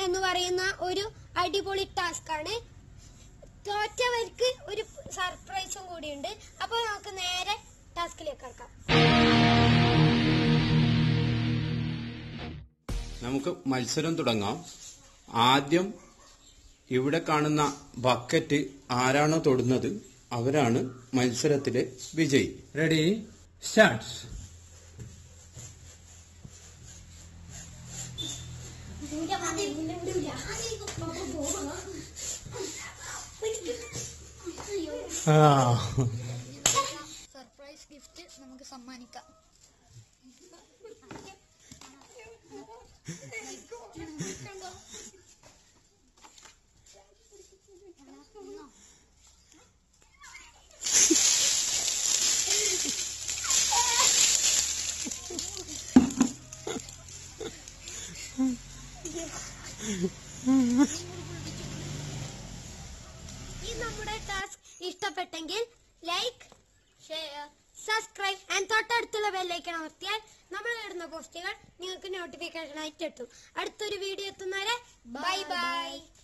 എന്ന് പറയുന്ന ഒരു അടിപൊളി ടാസ്ക് ആണ് തോറ്റവർക്ക് ഒരു സർപ്രൈസും കൂടിയുണ്ട് അപ്പോൾ നമുക്ക് നേരെ ടാസ്കിലേക്ക് കിടക്കാം നമുക്ക് മത്സരം തുടങ്ങാം ആദ്യം ഇവിടെ കാണുന്ന ബക്കറ്റ് ആരാണോ തൊടുന്നത് അവരാണ് മത്സരത്തിലെ വിജയി Ready? Start. Ah. Surprise gift നമുക്ക് സമ്മാനിക്കാം ഈ നമ്മുടെ ടാസ്ക് ഇഷ്ടപ്പെട്ടെങ്കിൽ ലൈക്ക് ഷെയർ സബ്സ്ക്രൈബ് ആൻഡ് തൊട്ടടുത്തുള്ള ബെല്ലൈക്കൺ അമർത്തിയാൽ നമ്മൾ ഇടുന്ന പോസ്റ്റുകൾ നിങ്ങൾക്ക് നോട്ടിഫിക്കേഷൻ ആയിട്ട് എത്തും അടുത്തൊരു വീഡിയോ എത്തുന്നവരെ ബൈ ബൈ